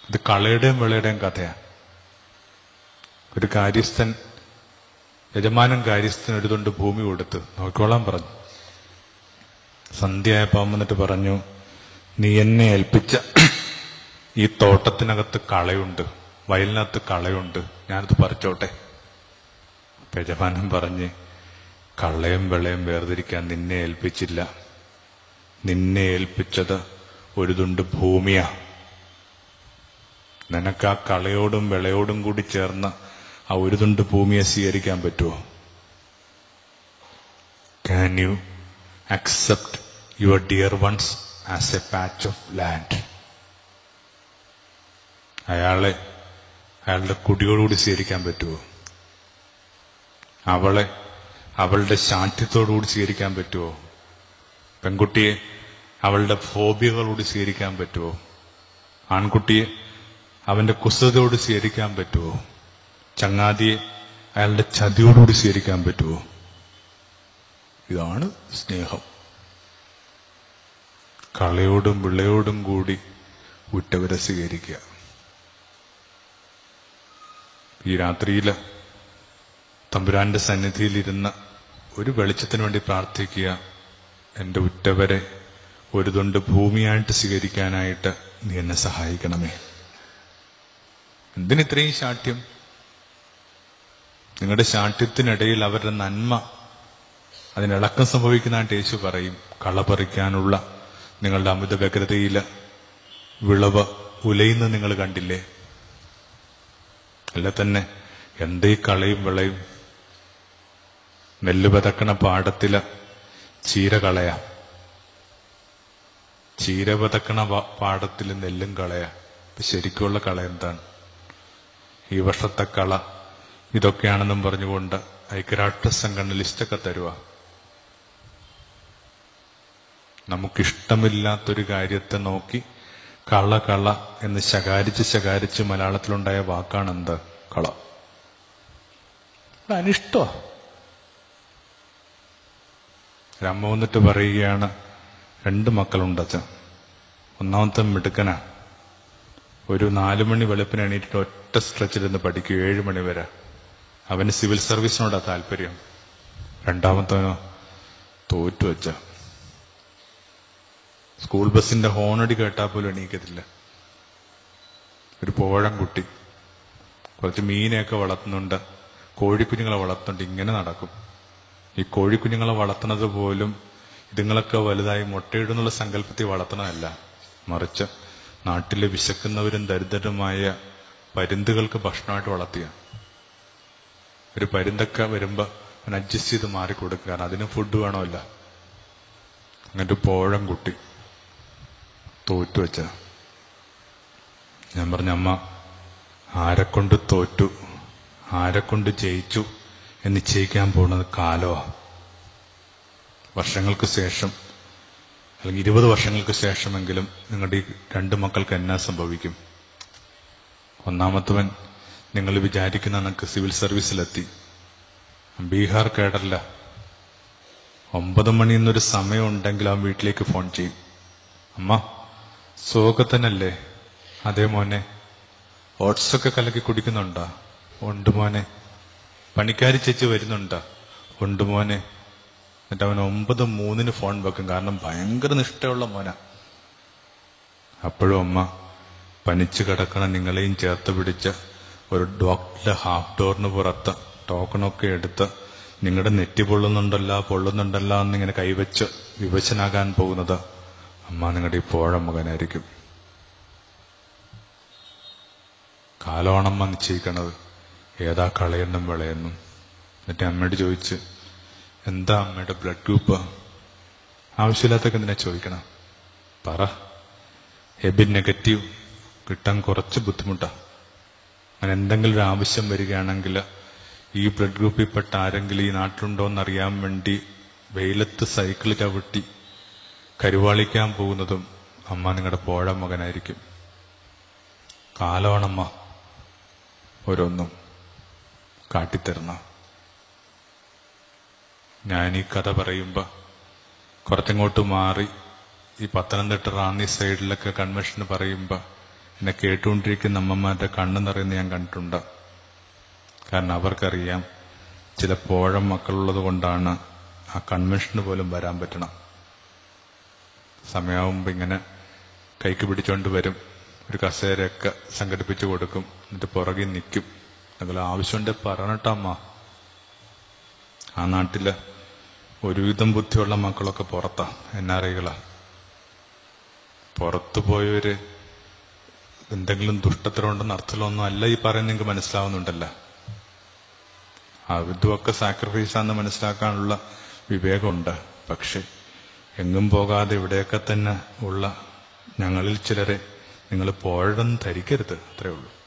ഇത് കളയുടെയും വിളയുടെയും കഥയാണ് ഒരു കാര്യസ്ഥൻ യജമാനൻ കാര്യസ്ഥന് ഒരു തുണ്ട് ഭൂമി കൊടുത്ത് നോക്കിക്കോളാൻ പറഞ്ഞു സന്ധ്യയായപ്പോ വന്നിട്ട് പറഞ്ഞു നീ എന്നെ ഏൽപ്പിച്ച ഈ തോട്ടത്തിനകത്ത് കളയുണ്ട് വയലിനകത്ത് കളയുണ്ട് ഞാനത് പറിച്ചോട്ടെ അപ്പൊ യജമാനൻ പറഞ്ഞ് കള്ളയും വെള്ളയും വേർതിരിക്കാൻ നിന്നെ ഏൽപ്പിച്ചില്ല നിന്നെ ഏൽപ്പിച്ചത് ഒരു തുണ്ട് ഭൂമിയാ നിനക്ക് ആ കളയോടും വിളയോടും കൂടി ചേർന്ന് ആ ഒരു തുണ്ട് ഭൂമിയെ സ്വീകരിക്കാൻ പറ്റുമോ can you accept your dear ones as a patch of land അയാളെ അയാളുടെ കുടിയോടുകൂടി സ്വീകരിക്കാൻ പറ്റുമോ അവളെ അവളുടെ ശാഠ്യത്തോടുകൂടി സ്വീകരിക്കാൻ പറ്റുമോ പെൺകുട്ടിയെ അവളുടെ ഫോബിയകളോട് സ്വീകരിക്കാൻ പറ്റുമോ ആൺകുട്ടിയെ അവന്റെ കുസൃതയോട് സ്വീകരിക്കാൻ പറ്റുമോ ചങ്ങാതിയെ അയാളുടെ ചതിയോടുകൂടി സ്വീകരിക്കാൻ പറ്റുമോ ഇതാണ് സ്നേഹം കളയോടും വിളയോടും കൂടി ഉറ്റവരെ സ്വീകരിക്കുക ഈ രാത്രിയില് തമ്പുരാന്റെ സന്നിധിയിലിരുന്ന ഒരു വെളിച്ചത്തിന് വേണ്ടി പ്രാർത്ഥിക്കുക എന്റെ ഉറ്റവരെ ഒരു തുണ്ട് ഭൂമിയായിട്ട് സ്വീകരിക്കാനായിട്ട് നീ എന്നെ സഹായിക്കണമേ എന്തിനിത്രയും ശാഠ്യം നിങ്ങളുടെ ശാഠ്യത്തിനിടയിൽ അവരുടെ നന്മ അതിനിളക്കം സംഭവിക്കുന്നതായിട്ട് യേശു പറയും കളപറിക്കാനുള്ള നിങ്ങളുടെ അമിത വ്യഗ്രതയില് വിളവ് ഉലയുന്ന നിങ്ങൾ കണ്ടില്ലേ അല്ല തന്നെ എന്തേ കളയും വിളയും നെല്ല് പതക്കണ പാടത്തില് ചീര കളയാ ചീര പതക്കണ പ- പാടത്തില് നെല്ലും കളയാ ഇപ്പൊ ശരിക്കുള്ള കള എന്താണ് ഈ വർഷത്തെ കള ഇതൊക്കെയാണെന്നും പറഞ്ഞുകൊണ്ട് ഐക്യരാഷ്ട്ര സംഘടന ലിസ്റ്റൊക്കെ തരുക നമുക്കിഷ്ടമില്ലാത്തൊരു കാര്യത്തെ നോക്കി കള കള എന്ന് ശകാരിച്ച് ശകാരിച്ച് മലയാളത്തിലുണ്ടായ വാക്കാണ് എന്ത് കള അത് അനിഷ്ടോ ഒരമ്മ വന്നിട്ട് പറയുകയാണ് രണ്ട് മക്കളുണ്ട് അച്ഛൻ ഒന്നാമത്തെ മിടുക്കനാ ഒരു നാലു മണി വെളുപ്പിന് എണീറ്റിട്ട് ഒറ്റ സ്ട്രെച്ചിലിരുന്ന് പഠിക്കും ഏഴ് മണി വരെ അവന് സിവിൽ സർവീസിനോടാ താല്പര്യം രണ്ടാമത്തവനോ തോറ്റു വെച്ച സ്കൂൾ ബസിന്റെ ഹോണടി കേട്ടാൽ പോലും എണീക്കത്തില്ല ഒരു പോഴം കുട്ടി കുറച്ച് മീനെയൊക്കെ വളർത്തുന്നുണ്ട് കോഴിക്കുഞ്ഞുങ്ങളെ വളർത്തുന്നുണ്ട് ഇങ്ങനെ നടക്കും ഈ കോഴിക്കുഞ്ഞുങ്ങളെ വളർത്തുന്നത് പോലും ഇതുങ്ങളൊക്കെ വലുതായി മുട്ടയിടുന്നുള്ള സങ്കല്പത്തിൽ വളർത്തണമല്ല മറിച്ച് നാട്ടിലെ വിശക്കുന്നവരും ദരിദ്രരുമായ പരുന്തുകൾക്ക് ഭക്ഷണമായിട്ട് വളർത്തിയ ഒരു പരുന്തൊക്കെ വരുമ്പോ അവൻ അഡ്ജസ്റ്റ് ചെയ്ത് മാറിക്കൊടുക്കുക കാരണം അതിന് ഫുഡ് വേണമല്ല അങ്ങനത്തെ പോഴം കുട്ടി തോറ്റു വെച്ച ഞാൻ പറഞ്ഞ അമ്മ ആരെക്കൊണ്ട് തോറ്റു ആരെക്കൊണ്ട് ജയിച്ചു എന്ന് നിശ്ചയിക്കാൻ പോകുന്നത് കാലമാ വർഷങ്ങൾക്ക് ശേഷം അല്ലെങ്കിൽ ഇരുപത് വർഷങ്ങൾക്ക് ശേഷമെങ്കിലും നിങ്ങളുടെ ഈ രണ്ട് മക്കൾക്ക് എന്നാ സംഭവിക്കും ഒന്നാമത്തവൻ നിങ്ങൾ വിചാരിക്കുന്ന കണക്ക് സിവിൽ സർവീസിലെത്തി ബീഹാർ കേഡറില്ല ഒമ്പത് മണി എന്നൊരു സമയം ഉണ്ടെങ്കിൽ അവൻ വീട്ടിലേക്ക് ഫോൺ ചെയ്യും അമ്മ സുഖത്തനല്ലേ അതേ മോനെ ഓട്സൊക്കെ കലക്കി കുടിക്കുന്നുണ്ടോ ഉണ്ട് മോനെ പണിക്കാരി ചേച്ചി വരുന്നുണ്ടോ ഉണ്ട് മോനെ എന്നിട്ട് അവൻ ഒമ്പത് മൂന്നിന് ഫോൺ വെക്കും കാരണം ഭയങ്കര നിഷ്ഠയുള്ള മോനാ അപ്പോഴും അമ്മ പനിച്ചു കിടക്കണ നിങ്ങളെയും ചേർത്ത് പിടിച്ച് ഒരു ഡോക്ടറുടെ ഹാഫ് ഡോറിന് പുറത്ത് ടോക്കണൊക്കെ എടുത്ത് നിങ്ങളുടെ നെറ്റി പൊള്ളുന്നുണ്ടല്ല പൊള്ളുന്നുണ്ടല്ല എന്നിങ്ങനെ കൈവച്ച് വിവശനാകാൻ പോകുന്നത് അമ്മ നിങ്ങളുടെ ഈ പോഴ മകനായിരിക്കും കാലമാണമ്മ നിശ്ചയിക്കണത് ഏതാ കളയെന്നും വിളയെന്നും എന്നിട്ട് അമ്മയോട് ചോദിച്ച് എന്താ അമ്മയുടെ ബ്ലഡ് ഗ്രൂപ്പ് ആവശ്യമില്ലാത്തൊക്കെ എന്തിനാ ചോദിക്കണം പറ എബി നെഗറ്റീവ് കിട്ടാൻ കുറച്ച് ബുദ്ധിമുട്ടാ അങ്ങനെ എന്തെങ്കിലും ഒരു ആവശ്യം വരികയാണെങ്കിൽ ഈ ബ്ലഡ് ഗ്രൂപ്പിൽ പെട്ട ആരെങ്കിലും ഈ നാട്ടിലുണ്ടോ എന്നറിയാൻ വേണ്ടി വെയിലത്ത് സൈക്കിൾ ചവിട്ടി കരുവാളിക്കാൻ പോകുന്നതും അമ്മ നിങ്ങളുടെ പോഴ മകനായിരിക്കും കാലമാണമ്മ ഓരോന്നും കാട്ടിത്തരുന്ന ഞാൻ ഈ കഥ പറയുമ്പോ കുറച്ചങ്ങോട്ട് മാറി ഈ പത്തനംതിട്ട റാന്നി സൈഡിലൊക്കെ കൺവെൻഷന് പറയുമ്പോ എന്നെ കേട്ടുകൊണ്ടിരിക്കുന്ന അമ്മമാരുടെ കണ്ണ് നിറയുന്ന ഞാൻ കണ്ടിട്ടുണ്ട് കാരണം അവർക്കറിയാം ചില പോഴം മക്കളുള്ളത് കൊണ്ടാണ് ആ കൺവെൻഷന് പോലും വരാൻ പറ്റണം സമയമാകുമ്പോൾ ഇങ്ങനെ കൈക്ക് പിടിച്ചോണ്ട് വരും ഒരു കസേരയൊക്കെ സംഘടിപ്പിച്ചു കൊടുക്കും എന്നിട്ട് പുറകിൽ നിൽക്കും നിങ്ങൾ ആവശ്യമുണ്ട് പറഞ്ഞിട്ടമ്മ ആ നാട്ടില് ഒരുവിധം ബുദ്ധിയുള്ള മക്കളൊക്കെ പുറത്താ എൻ ആർ ഐകളാ പുറത്തു പോയവര് എന്തെങ്കിലും ദുഷ്ടത്തരമുണ്ടെന്ന് അർത്ഥത്തിലൊന്നും അല്ല ഈ പറയുന്നത് നിങ്ങൾക്ക് മനസ്സിലാവുന്നുണ്ടല്ലോ ഇതുമൊക്കെ സാക്രിഫൈസ് ആണെന്ന് മനസ്സിലാക്കാനുള്ള വിവേകമുണ്ട് പക്ഷെ എങ്ങും പോകാതെ ഇവിടെയൊക്കെ തന്നെ ഉള്ള ഞങ്ങളിൽ ചിലരെ നിങ്ങൾ പോഴെന്ന് ധരിക്കരുത് അത്രേ ഉള്ളൂ